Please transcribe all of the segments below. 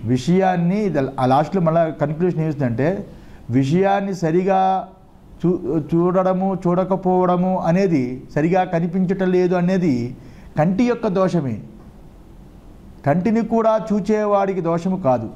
విషయాన్ని ఇది ఆ లాస్ట్లో మళ్ళీ కన్క్లూషన్ ఏమిస్తుందంటే విషయాన్ని సరిగా చూ చూడడము చూడకపోవడము అనేది సరిగా కనిపించటం లేదు అనేది కంటి యొక్క దోషమే కంటిని కూడా చూచేవాడికి దోషము కాదు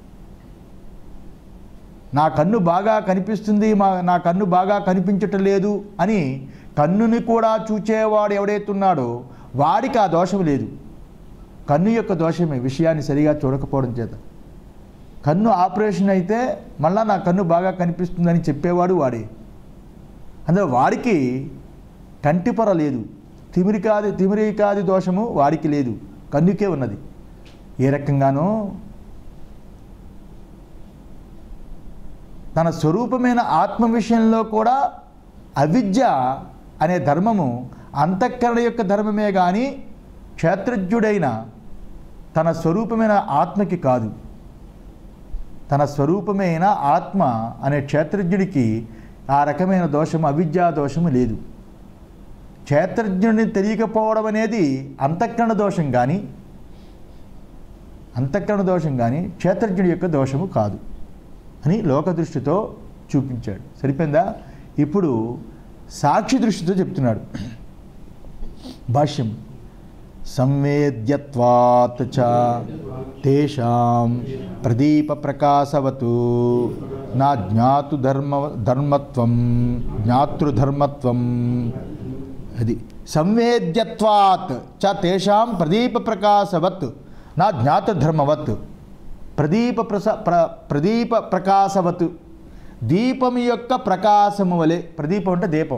నా కన్ను బాగా కనిపిస్తుంది మా నా కన్ను బాగా కనిపించటం లేదు అని కన్నుని కూడా చూచేవాడు ఎవడైతున్నాడో వాడికి ఆ దోషం లేదు కన్ను యొక్క దోషమే విషయాన్ని సరిగా చూడకపోవడం చేత కన్ను ఆపరేషన్ అయితే మళ్ళా నా కన్ను బాగా కనిపిస్తుందని చెప్పేవాడు వాడే అందులో వాడికి కంటిపొర లేదు తిమిరికాది తిమిరికాది దోషము వాడికి లేదు కన్నుకే ఉన్నది ఏ రకంగానో తన స్వరూపమైన ఆత్మ విషయంలో కూడా అవిద్య అనే ధర్మము అంతఃకరణ యొక్క ధర్మమే కానీ క్షేత్రజ్ఞుడైన తన స్వరూపమైన ఆత్మకి కాదు తన స్వరూపమైన ఆత్మ అనే క్షేత్రజ్ఞుడికి ఆ రకమైన దోషము అవిద్యా దోషము లేదు క్షేత్రజ్ఞుడిని తెలియకపోవడం అనేది అంతఃకరణ దోషం కానీ అంతఃకరణ దోషం కానీ క్షేత్రజ్ఞుడి యొక్క దోషము కాదు అని లోక దృష్టితో చూపించాడు సరిపోయిందా ఇప్పుడు సాక్షి దృష్టితో చెప్తున్నాడు భాష్యం సంవేద్యత్వాత్ చ తేషాం ప్రదీప ప్రకాశవతు నా జ్ఞాతు ధర్మ ధర్మత్వం జ్ఞాతృధర్మత్వం అది సంవేద్యత్వాత్ చ తేషాం ప్రదీప ప్రకాశవత్ నా జ్ఞాతధర్మవత్ ప్రదీప ప్రస ప్ర ప్రదీప ప్రకాశవత్ దీపం యొక్క ప్రకాశము వలె ప్రదీపం అంటే దీపం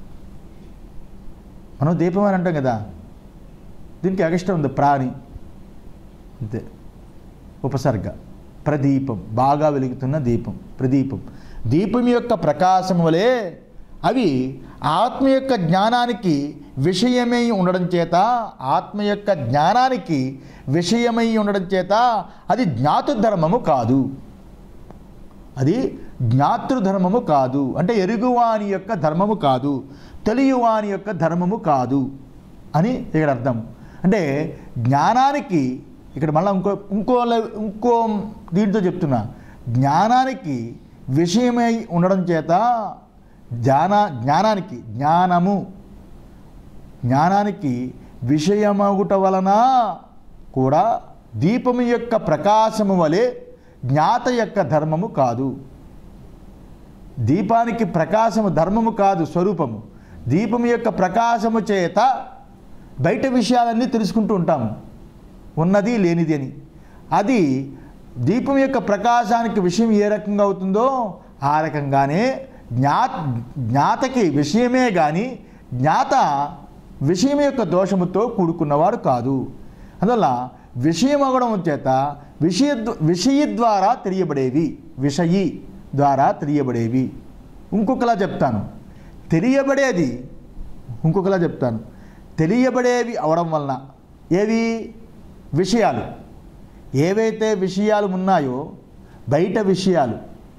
మనం దీపం అని అంటాం కదా దీనికి అగష్టం ఉంది ప్రాణి అంతే ఉపసర్గ ప్రదీపం బాగా వెలుగుతున్న దీపం ప్రదీపం దీపం యొక్క ప్రకాశం వలె అవి ఆత్మ యొక్క జ్ఞానానికి విషయమై ఉండడం చేత ఆత్మ యొక్క జ్ఞానానికి విషయమై ఉండడం చేత అది జ్ఞాతధర్మము కాదు అది జ్ఞాతృధర్మము కాదు అంటే ఎరుగువాని యొక్క ధర్మము కాదు తెలియవాని యొక్క ధర్మము కాదు అని ఇక్కడ అర్థం అంటే జ్ఞానానికి ఇక్కడ మళ్ళీ ఇంకో ఇంకో లె- ఇంకో దీంతో చెప్తున్నా జ్ఞానానికి విషయమై ఉండడం చేత జ్ఞాన జ్ఞానానికి జ్ఞానము జ్ఞానానికి విషయమగుట వలన కూడా దీపము యొక్క ప్రకాశము వలె జ్ఞాత యొక్క ధర్మము కాదు దీపానికి ప్రకాశము ధర్మము కాదు స్వరూపము దీపము యొక్క ప్రకాశము చేత బయట విషయాలన్నీ తెలుసుకుంటూ ఉంటాము ఉన్నది లేనిది అని అది దీపం యొక్క ప్రకాశానికి విషయం ఏ రకంగా అవుతుందో ఆ రకంగానే జ్ఞా జ్ఞాతకి విషయమే కానీ జ్ఞాత విషయం యొక్క దోషముతో కూడుకున్నవాడు కాదు అందువల్ల విషయం అవడం చేత విషయ విషయ ద్వారా తెలియబడేవి విషయి ద్వారా తెలియబడేవి ఇంకొకలా చెప్తాను తెలియబడేది ఇంకొకలా చెప్తాను తెలియబడేవి అవడం వలన ఏవి విషయాలు ఏవైతే విషయాలు ఉన్నాయో బయట విషయాలు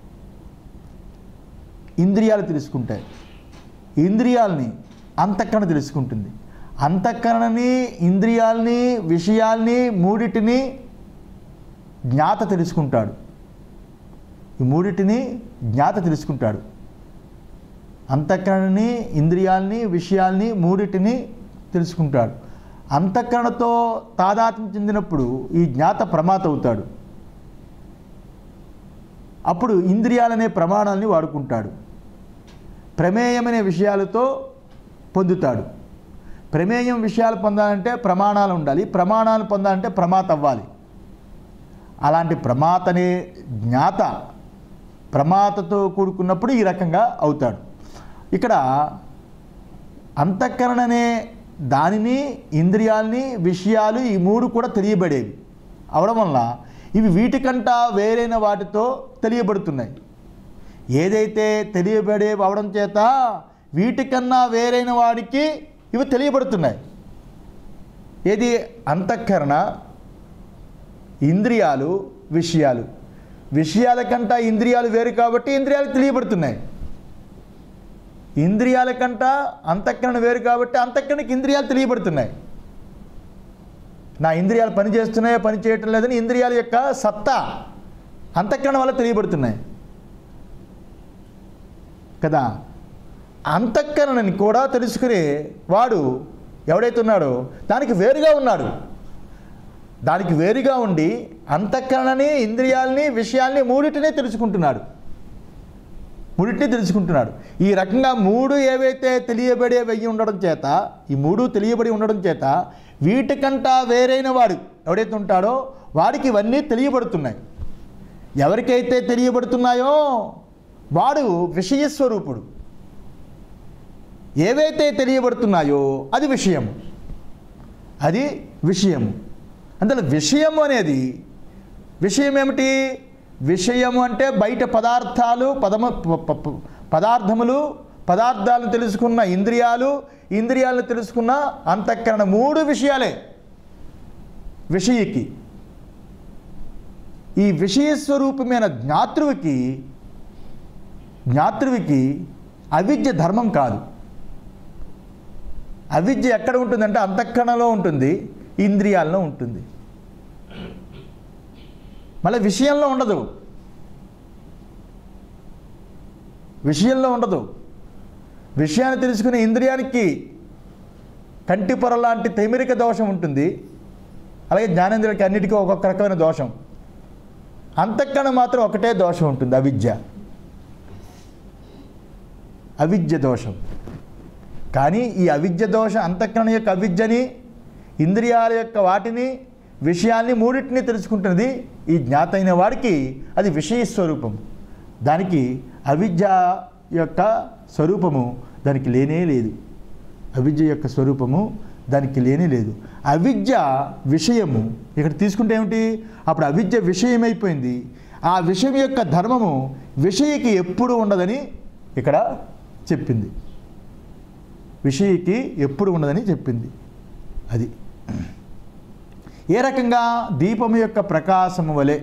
ఇంద్రియాలు తెలుసుకుంటాయి ఇంద్రియాలని అంతఃకరణ తెలుసుకుంటుంది అంతఃకరణని ఇంద్రియాల్ని విషయాల్ని మూడిటిని జ్ఞాత తెలుసుకుంటాడు ఈ మూడిటిని జ్ఞాత తెలుసుకుంటాడు అంతఃకరణని ఇంద్రియాల్ని విషయాల్ని మూడిటిని తెలుసుకుంటాడు అంతఃకరణతో తాదాత్మ్యం చెందినప్పుడు ఈ జ్ఞాత ప్రమాత అవుతాడు అప్పుడు ఇంద్రియాలనే ప్రమాణాలని వాడుకుంటాడు ప్రమేయమనే విషయాలతో పొందుతాడు ప్రమేయం విషయాలు పొందాలంటే ప్రమాణాలు ఉండాలి ప్రమాణాలు పొందాలంటే ప్రమాత అవ్వాలి అలాంటి ప్రమాతనే జ్ఞాత ప్రమాతతో కూడుకున్నప్పుడు ఈ రకంగా అవుతాడు ఇక్కడ అంతఃకరణనే దానిని ఇంద్రియాల్ని విషయాలు ఈ మూడు కూడా తెలియబడేవి అవడం వల్ల ఇవి వీటికంటా వేరైన వాటితో తెలియబడుతున్నాయి ఏదైతే తెలియబడేవి అవడం చేత వీటికన్నా వేరైన వాడికి ఇవి తెలియబడుతున్నాయి ఏది అంతఃకరణ ఇంద్రియాలు విషయాలు విషయాల కంటా ఇంద్రియాలు వేరు కాబట్టి ఇంద్రియాలు తెలియబడుతున్నాయి ఇంద్రియాల కంట అంతఃకరణ వేరు కాబట్టి అంతఃకరణకి ఇంద్రియాలు తెలియబడుతున్నాయి నా ఇంద్రియాలు పని చేస్తున్నాయో పని చేయటం లేదని ఇంద్రియాల యొక్క సత్తా అంతఃకరణ వల్ల తెలియబడుతున్నాయి కదా అంతఃకరణని కూడా తెలుసుకునే వాడు ఎవడైతే ఉన్నాడో దానికి వేరుగా ఉన్నాడు దానికి వేరుగా ఉండి అంతఃకరణని ఇంద్రియాలని విషయాల్ని మూడింటినే తెలుసుకుంటున్నాడు మూడింటిని తెలుసుకుంటున్నాడు ఈ రకంగా మూడు ఏవైతే తెలియబడే వెయ్యి ఉండడం చేత ఈ మూడు తెలియబడి ఉండడం చేత వీటికంటా వేరైన వాడు ఎవడైతే ఉంటాడో వాడికి ఇవన్నీ తెలియబడుతున్నాయి ఎవరికైతే తెలియబడుతున్నాయో వాడు విషయస్వరూపుడు ఏవైతే తెలియబడుతున్నాయో అది విషయం అది విషయము అందులో విషయము అనేది విషయం ఏమిటి విషయము అంటే బయట పదార్థాలు పదమ ప- ప- ప- పదార్థములు పదార్థాలను తెలుసుకున్న ఇంద్రియాలు ఇంద్రియాలను తెలుసుకున్న అంతఃకరణ మూడు విషయాలే విషయకి ఈ విషయస్వరూపమైన జ్ఞాతృవికి జ్ఞాతృవికి అవిద్య ధర్మం కాదు అవిద్య ఎక్కడ ఉంటుందంటే అంతఃకరణలో ఉంటుంది ఇంద్రియాల్లో ఉంటుంది మళ్ళీ విషయంలో ఉండదు విషయంలో ఉండదు విషయాన్ని తెలుసుకునే ఇంద్రియానికి కంటి పొర లాంటి తైమిరిక దోషం ఉంటుంది అలాగే జ్ఞానేంద్రియాలకి అన్నిటికీ ఒక్కొక్క రకమైన దోషం అంతఃకరణ మాత్రం ఒకటే దోషం ఉంటుంది అవిద్య అవిద్య దోషం కానీ ఈ అవిద్య దోషం అంతఃకరణ యొక్క అవిద్యని ఇంద్రియాల యొక్క వాటిని విషయాల్ని మూడింటిని తెలుసుకుంటున్నది ఈ జ్ఞాత అయిన వాడికి అది విషయ స్వరూపం దానికి అవిద్య యొక్క స్వరూపము దానికి లేనే లేదు అవిద్య యొక్క స్వరూపము దానికి లేనే లేదు అవిద్య విషయము ఇక్కడ తీసుకుంటే ఏమిటి అప్పుడు అవిద్య విషయమైపోయింది ఆ విషయం యొక్క ధర్మము విషయకి ఎప్పుడు ఉండదని ఇక్కడ చెప్పింది విషయకి ఎప్పుడు ఉండదని చెప్పింది అది ఏ రకంగా దీపం యొక్క ప్రకాశము వలె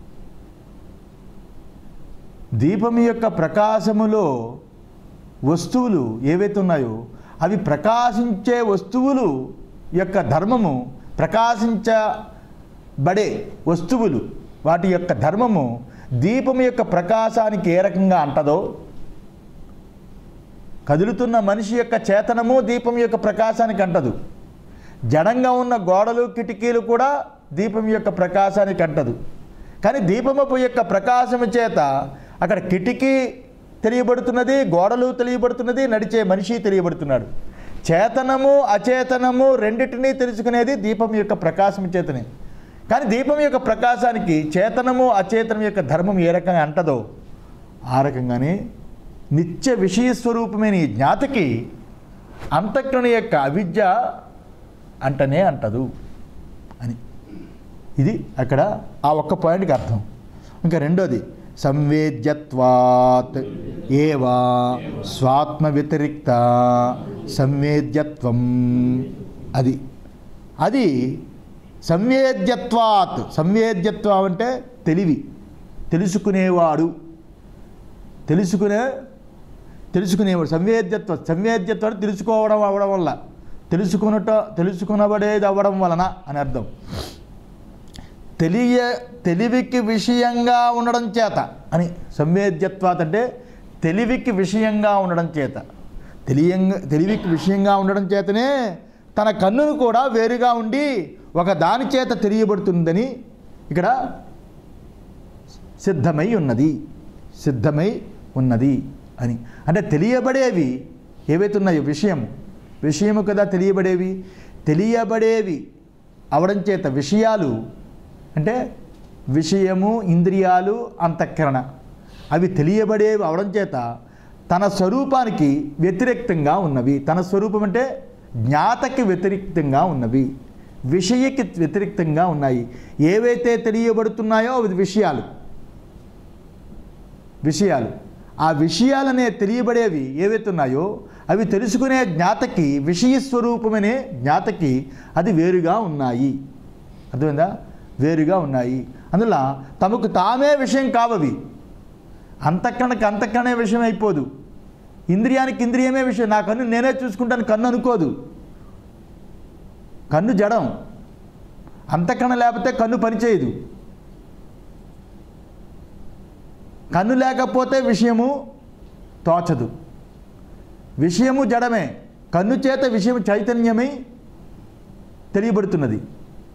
దీపం యొక్క ప్రకాశములో వస్తువులు ఏవైతే ఉన్నాయో అవి ప్రకాశించే వస్తువులు యొక్క ధర్మము ప్రకాశించబడే వస్తువులు వాటి యొక్క ధర్మము దీపం యొక్క ప్రకాశానికి ఏ రకంగా అంటదో కదులుతున్న మనిషి యొక్క చేతనము దీపం యొక్క ప్రకాశానికి అంటదు జడంగా ఉన్న గోడలు కిటికీలు కూడా దీపం యొక్క ప్రకాశానికి అంటదు కానీ దీపము యొక్క ప్రకాశము చేత అక్కడ కిటికీ తెలియబడుతున్నది గోడలు తెలియబడుతున్నది నడిచే మనిషి తెలియబడుతున్నాడు చేతనము అచేతనము రెండిటినీ తెలుసుకునేది దీపం యొక్క ప్రకాశం చేతనే కానీ దీపం యొక్క ప్రకాశానికి చేతనము అచేతనం యొక్క ధర్మం ఏ రకంగా అంటదో ఆ రకంగానే నిత్య విషయ స్వరూపమైన ఈ జ్ఞాతకి అంతఃకరణ యొక్క అవిద్య అంటనే అంటదు అని ఇది అక్కడ ఆ ఒక్క పాయింట్కి అర్థం ఇంకా రెండోది సంవేద్యత్వాత్ ఏవా స్వాత్మ వ్యతిరిక్త సంవేద్యత్వం అది అది సంవేద్యత్వాత్ సంవేద్యత్వం అంటే తెలివి తెలుసుకునేవాడు తెలుసుకునే తెలుసుకునేవాడు సంవేద్యత్వం సంవేద్యత్వం అంటే తెలుసుకోవడం అవ్వడం వల్ల తెలుసుకున్నట తెలుసుకునబడేది అవ్వడం వలన అని అర్థం తెలియ తెలివికి విషయంగా ఉండడం చేత అని సంవేద్యత్వాత్ అంటే తెలివికి విషయంగా ఉండడం చేత తెలియంగా తెలివికి విషయంగా ఉండడం చేతనే తన కన్నును కూడా వేరుగా ఉండి ఒక దాని చేత తెలియబడుతుందని ఇక్కడ సిద్ధమై ఉన్నది సిద్ధమై ఉన్నది అని అంటే తెలియబడేవి ఏవైతే ఉన్నాయో విషయం విషయము కదా తెలియబడేవి తెలియబడేవి అవడం చేత విషయాలు అంటే విషయము ఇంద్రియాలు అంతఃకరణ అవి తెలియబడేవి అవడం చేత తన స్వరూపానికి వ్యతిరేక్తంగా ఉన్నవి తన స్వరూపం అంటే జ్ఞాతకి వ్యతిరేక్తంగా ఉన్నవి విషయకి వ్యతిరేక్తంగా ఉన్నాయి ఏవైతే తెలియబడుతున్నాయో అవి విషయాలు విషయాలు ఆ విషయాలనే తెలియబడేవి ఏవైతే ఉన్నాయో అవి తెలుసుకునే జ్ఞాతకి విషయ స్వరూపమనే జ్ఞాతకి అది వేరుగా ఉన్నాయి అర్థమైందా వేరుగా ఉన్నాయి అందువల్ల తమకు తామే విషయం కావవి అంతఃకరణకి అంతఃకరణే విషయం అయిపోదు ఇంద్రియానికి ఇంద్రియమే విషయం నా కన్ను నేనే చూసుకుంటాను కన్ను అనుకోదు కన్ను జడం అంతఃకరణ లేకపోతే కన్ను పనిచేయదు కన్ను లేకపోతే విషయము తోచదు విషయము జడమే కన్ను చేత విషయం చైతన్యమై తెలియబడుతున్నది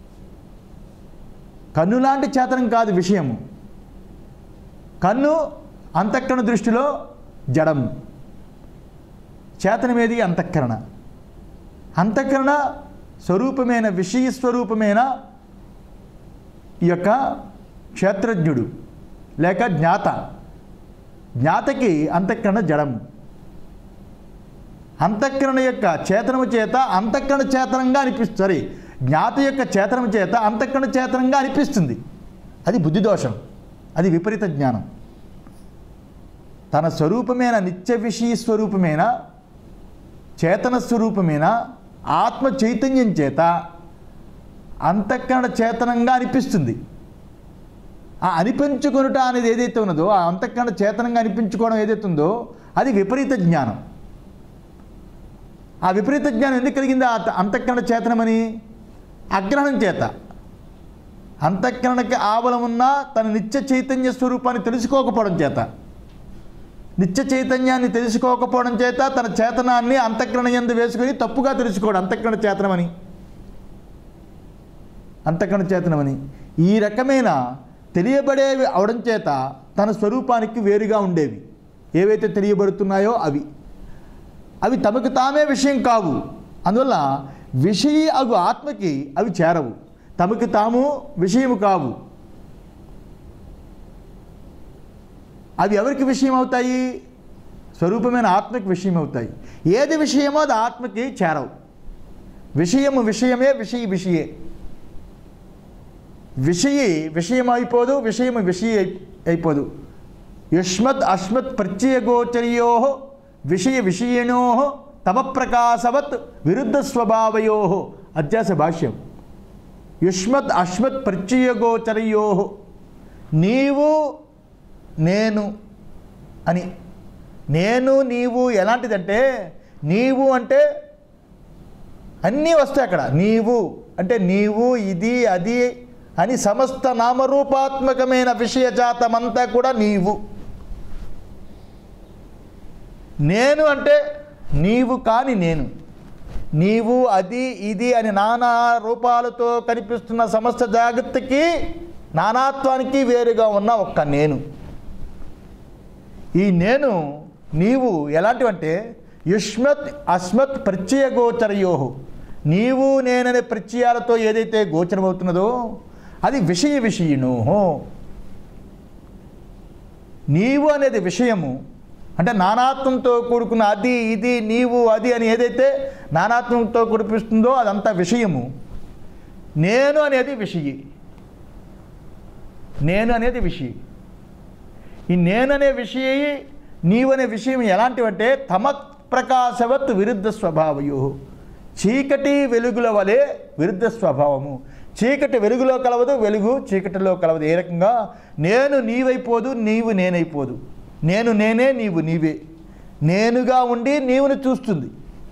కన్ను లాంటి చేతనం కాదు విషయము కన్ను అంతఃకరణ దృష్టిలో జడము చేతనమేది అంతఃకరణ అంతఃకరణ స్వరూపమైన విషయ స్వరూపమైన ఈ యొక్క క్షేత్రజ్ఞుడు లేక జ్ఞాత జ్ఞాతకి అంతఃకరణ జడము అంతఃకరణ యొక్క చేతనము చేత అంతఃకరణ చేతనంగా అనిపిస్తుంది సారీ జ్ఞాత యొక్క చేతనము చేత అంతఃకరణ చేతనంగా అనిపిస్తుంది అది బుద్ధిదోషం అది విపరీత జ్ఞానం తన స్వరూపమైన నిత్య విషయ స్వరూపమైన చేతన స్వరూపమైన ఆత్మ చైతన్యం చేత అంతఃకరణ చేతనంగా అనిపిస్తుంది ఆ అనిపించుకొనుట అనేది ఏదైతే ఉన్నదో ఆ అంతఃకరణ చేతనంగా అనిపించుకోవడం ఏదైతే ఉందో అది విపరీత జ్ఞానం ఆ విపరీత జ్ఞానం ఎందుకు కలిగింది ఆ అంతఃకరణ చేతనమని అగ్రహణం చేత అంతఃకరణకి ఆవలం ఉన్న తన నిత్య చైతన్య స్వరూపాన్ని తెలుసుకోకపోవడం చేత నిత్య చైతన్యాన్ని తెలుసుకోకపోవడం చేత తన చేతనాన్ని అంతఃకరణ ఎందు వేసుకొని తప్పుగా తెలుసుకోవడం అంతఃకరణ చేతనమని అంతఃకరణ చేతనమని ఈ రకమైన తెలియబడేవి అవడం చేత తన స్వరూపానికి వేరుగా ఉండేవి ఏవైతే తెలియబడుతున్నాయో అవి అవి తమకు తామే విషయం కావు అందువల్ల విషయ అగు ఆత్మకి అవి చేరవు తమకు తాము విషయము కావు అవి ఎవరికి విషయం అవుతాయి స్వరూపమైన ఆత్మకి విషయం అవుతాయి ఏది విషయమో అది ఆత్మకి చేరవు విషయము విషయమే విషయ విషయే విషయి విషయం అయిపోదు విషయము విషయ అయి- అయిపోదు యుష్మత్ అస్మత్ ప్రత్యయగోచర్యో విషయ విషయిణో తమ ప్రకాశవత్ విరుద్ధ స్వభావయో అధ్యాస భాష్యం యుష్మత్ అస్మత్ ప్రత్యయగోచర్యో నీవు నేను అని నేను నీవు ఎలాంటిదంటే నీవు అంటే అన్నీ వస్తాయి అక్కడ నీవు అంటే నీవు ఇది అది అని సమస్త నామరూపాత్మకమైన విషయజాతమంతా కూడా నీవు నేను అంటే నీవు కాని నేను నీవు అది ఇది అని నానా రూపాలతో కనిపిస్తున్న సమస్త జాగ్రత్తకి నానాత్వానికి వేరుగా ఉన్న ఒక్క నేను ఈ నేను నీవు ఎలాంటివంటే యుష్మత్ అస్మత్ ప్రత్యయ గోచరయో నీవు నేననే ప్రత్యయాలతో ఏదైతే గోచరమవుతున్నదో అది విషయ విషయినోహో నీవు అనేది విషయము అంటే నానాత్వంతో కూడుకున్న అది ఇది నీవు అది అని ఏదైతే నానాత్వంతో కురిపిస్తుందో అదంతా విషయము నేను అనేది విషయి నేను అనేది విషయి ఈ నేననే విషయ నీవనే విషయం ఎలాంటివంటే తమ ప్రకాశవత్ విరుద్ధ స్వభావయో చీకటి వెలుగుల వలె విరుద్ధ స్వభావము చీకటి వెలుగులో కలవదు వెలుగు చీకటిలో కలవదు ఏ రకంగా నేను నీవైపోదు నీవు నేనైపోదు నేను నేనే నీవు నీవే నేనుగా ఉండి నీవుని చూస్తుంది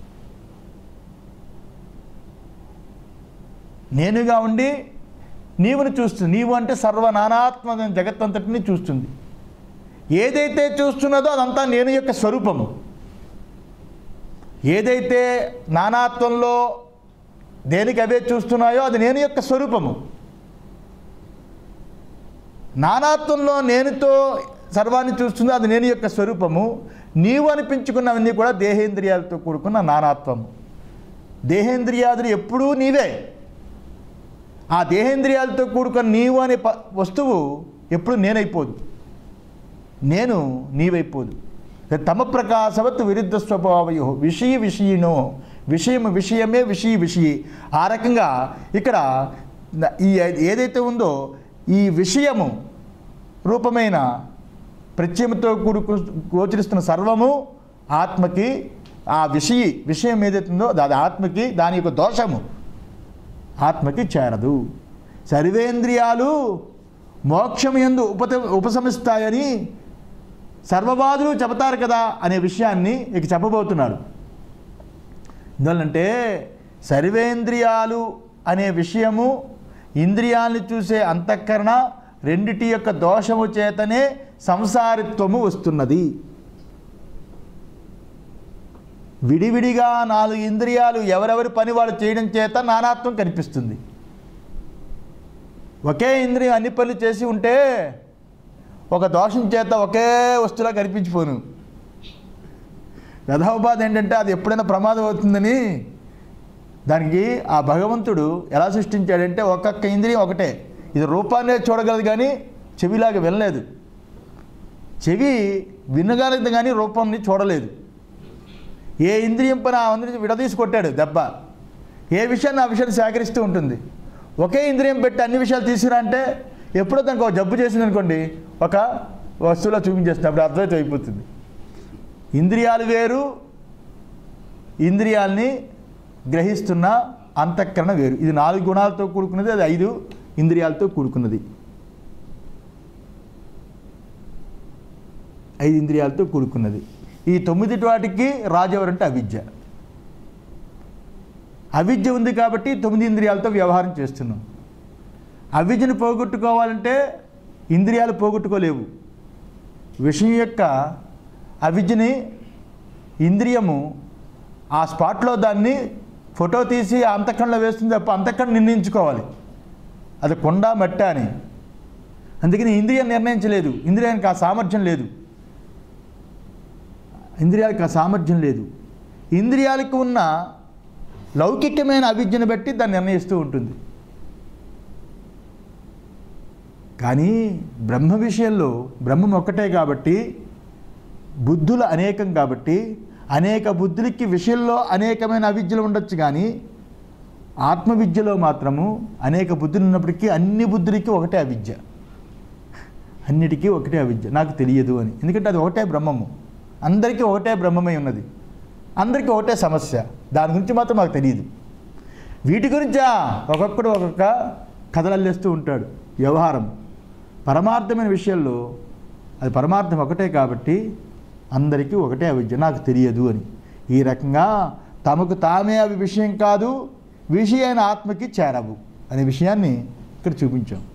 నేనుగా ఉండి నీవుని చూస్తుంది నీవు అంటే సర్వనానాత్మ జగత్తంతటిని చూస్తుంది ఏదైతే చూస్తున్నదో అదంతా నేను యొక్క స్వరూపము ఏదైతే నానాత్వంలో దేనికి అవే చూస్తున్నాయో అది నేను యొక్క స్వరూపము నానాత్వంలో నేనుతో సర్వాన్ని చూస్తుందో అది నేను యొక్క స్వరూపము నీవు అనిపించుకున్నవన్నీ కూడా దేహేంద్రియాలతో కూడుకున్న నానాత్వము దేహేంద్రియాదులు ఎప్పుడూ నీవే ఆ దేహేంద్రియాలతో కూడుకున్న నీవు అనే ప వస్తువు ఎప్పుడు నేనైపోదు నేను నీవైపోదు తమ ప్రకాశవత్ విరుద్ధ స్వభావయో విషయ విషయినో విషయం విషయమే విషయ విషయి ఆ రకంగా ఇక్కడ న- ఈ ఏదైతే ఉందో ఈ విషయము రూపమైన ప్రత్యయంతో కూడుకు గోచరిస్తున్న సర్వము ఆత్మకి ఆ విషయి విషయం ఏదైతే ఉందో అది ఆత్మకి దాని యొక్క దోషము ఆత్మకి చేరదు సర్వేంద్రియాలు మోక్షం ఎందు ఉపత ఉపశమిస్తాయని సర్వవాదులు చెబుతారు కదా అనే విషయాన్ని ఇక చెప్పబోతున్నాడు ఎందువల్లంటే సర్వేంద్రియాలు అనే విషయము ఇంద్రియాల్ని చూసే అంతఃకరణ రెండిటి యొక్క దోషము చేతనే సంసారిత్వము వస్తున్నది విడివిడిగా నాలుగు ఇంద్రియాలు ఎవరెవరి పని వాళ్ళు చేయడం చేత నానాత్వం కనిపిస్తుంది ఒకే ఇంద్రియం అన్ని పనులు చేసి ఉంటే ఒక దోషం చేత ఒకే వస్తువులా కనిపించిపోను వ్యధాబాధ ఏంటంటే అది ఎప్పుడైనా ప్రమాదం అవుతుందని దానికి ఆ భగవంతుడు ఎలా సృష్టించాడంటే ఒక్కొక్క ఇంద్రియం ఒకటే ఇది రూపాన్నే చూడగలదు కానీ చెవిలాగా వినలేదు చెవి వినగలదు కానీ రూపాన్ని చూడలేదు ఏ ఇంద్రియం పని ఆ ఇంద్రియం విడదీసి కొట్టాడు దెబ్బ ఏ విషయాన్ని ఆ విషయాన్ని సేకరిస్తూ ఉంటుంది ఒకే ఇంద్రియం పెట్టి అన్ని విషయాలు తీసుకురా అంటే ఎప్పుడో దానికి ఒక జబ్బు చేసింది అనుకోండి ఒక వస్తువులో చూపించేస్తుంది అప్పుడు అద్వైతం అయిపోతుంది ఇంద్రియాలు వేరు ఇంద్రియాల్ని గ్రహిస్తున్న అంతఃకరణ వేరు ఇది నాలుగు గుణాలతో కూడుకున్నది అది ఐదు ఇంద్రియాలతో కూడుకున్నది ఐదు ఇంద్రియాలతో కూడుకున్నది ఈ తొమ్మిది వాటికి రాజు ఎవరంటే అవిద్య అవిద్య ఉంది కాబట్టి తొమ్మిది ఇంద్రియాలతో వ్యవహారం చేస్తున్నాం అవిద్యను పోగొట్టుకోవాలంటే ఇంద్రియాలు పోగొట్టుకోలేవు విషయం యొక్క అవిద్యని ఇంద్రియము ఆ స్పాట్లో దాన్ని ఫోటో తీసి ఆ అంతఃకరణలో వేస్తుంది తప్ప అంతఃకరణ నిర్ణయించుకోవాలి అది కొండ మట్ట అని అందుకని ఇంద్రియం నిర్ణయించలేదు ఇంద్రియానికి ఆ సామర్థ్యం లేదు ఇంద్రియాలకు ఆ సామర్థ్యం లేదు ఇంద్రియాలకు ఉన్న లౌకికమైన అవిద్యను బట్టి దాన్ని నిర్ణయిస్తూ ఉంటుంది కానీ బ్రహ్మ విషయంలో బ్రహ్మం ఒక్కటే కాబట్టి బుద్ధులు అనేకం కాబట్టి అనేక బుద్ధులకి విషయంలో అనేకమైన అవిద్యలు ఉండొచ్చు కానీ ఆత్మవిద్యలో మాత్రము అనేక బుద్ధులు ఉన్నప్పటికీ అన్ని బుద్ధులకి ఒకటే అవిద్య అన్నిటికీ ఒకటే అవిద్య నాకు తెలియదు అని ఎందుకంటే అది ఒకటే బ్రహ్మము అందరికీ ఒకటే బ్రహ్మమై ఉన్నది అందరికీ ఒకటే సమస్య దాని గురించి మాత్రం మాకు తెలియదు వీటి గురించా ఒక్కొక్కడు ఒక్కొక్క కథలల్లేస్తూ ఉంటాడు వ్యవహారం పరమార్థమైన విషయాల్లో అది పరమార్థం ఒకటే కాబట్టి అందరికీ ఒకటే అవిద్య నాకు తెలియదు అని ఈ రకంగా తమకు తామే అవి విషయం కాదు విషయైన ఆత్మకి చేరవు అనే విషయాన్ని ఇక్కడ చూపించాం